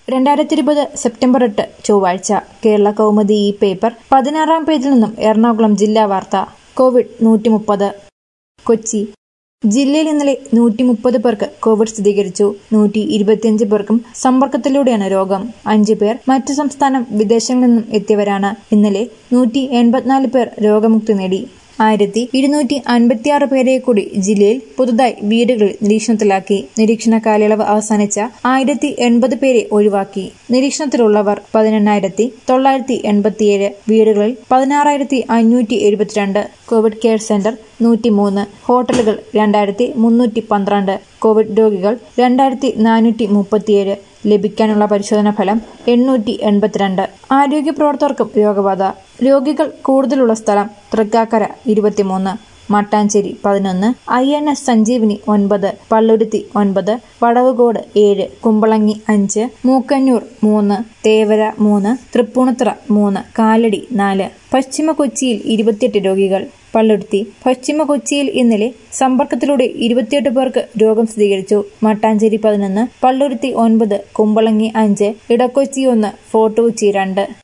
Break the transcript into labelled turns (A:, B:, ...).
A: രണ്ടായിരത്തി ഇരുപത് സെപ്റ്റംബർ എട്ട് ചൊവ്വാഴ്ച കേരള കൗമുദി ഈ പേപ്പർ പതിനാറാം പേജിൽ നിന്നും എറണാകുളം ജില്ലാ വാർത്ത കോവിഡ് നൂറ്റി മുപ്പത് കൊച്ചി ജില്ലയിൽ ഇന്നലെ നൂറ്റി മുപ്പത് പേർക്ക് കോവിഡ് സ്ഥിരീകരിച്ചു നൂറ്റി ഇരുപത്തിയഞ്ച് പേർക്കും സമ്പർക്കത്തിലൂടെയാണ് രോഗം അഞ്ചു പേർ മറ്റു സംസ്ഥാനം വിദേശങ്ങളിൽ നിന്നും എത്തിയവരാണ് ഇന്നലെ നൂറ്റി എൺപത്തിനാല് പേർ രോഗമുക്തി നേടി ആയിരത്തി ഇരുന്നൂറ്റി അൻപത്തിയാറ് പേരെ കൂടി ജില്ലയിൽ പുതുതായി വീടുകളിൽ നിരീക്ഷണത്തിലാക്കി നിരീക്ഷണ കാലയളവ് അവസാനിച്ച ആയിരത്തി എൺപത് പേരെ ഒഴിവാക്കി നിരീക്ഷണത്തിലുള്ളവർ പതിനെണ്ണായിരത്തി തൊള്ളായിരത്തി എൺപത്തിയേഴ് വീടുകളിൽ പതിനാറായിരത്തി അഞ്ഞൂറ്റി എഴുപത്തിരണ്ട് കോവിഡ് കെയർ സെന്റർ നൂറ്റിമൂന്ന് ഹോട്ടലുകൾ രണ്ടായിരത്തി മുന്നൂറ്റി പന്ത്രണ്ട് കോവിഡ് രോഗികൾ രണ്ടായിരത്തി നാനൂറ്റി മുപ്പത്തിയേഴ് ലഭിക്കാനുള്ള പരിശോധനാ ഫലം എണ്ണൂറ്റി എൺപത്തിരണ്ട് ആരോഗ്യ പ്രവർത്തകർക്കും രോഗബാധ രോഗികൾ കൂടുതലുള്ള സ്ഥലം തൃക്കാക്കര ഇരുപത്തിമൂന്ന് മട്ടാഞ്ചേരി പതിനൊന്ന് ഐ എൻ എസ് സഞ്ജീവിനി ഒൻപത് പള്ളുരുത്തി ഒൻപത് വടവുകോട് ഏഴ് കുമ്പളങ്ങി അഞ്ച് മൂക്കന്നൂർ മൂന്ന് തേവര മൂന്ന് തൃപ്പൂണിത്തുറ മൂന്ന് കാലടി നാല് പശ്ചിമ കൊച്ചിയിൽ ഇരുപത്തിയെട്ട് രോഗികൾ പള്ളുരുത്തി പശ്ചിമ കൊച്ചിയിൽ ഇന്നലെ സമ്പർക്കത്തിലൂടെ ഇരുപത്തിയെട്ട് പേർക്ക് രോഗം സ്ഥിരീകരിച്ചു മട്ടാഞ്ചേരി പതിനൊന്ന് പള്ളുരുത്തി ഒൻപത് കുമ്പളങ്ങി അഞ്ച് ഇടക്കൊച്ചി ഒന്ന് ഫോർട്ട് കൊച്ചി രണ്ട്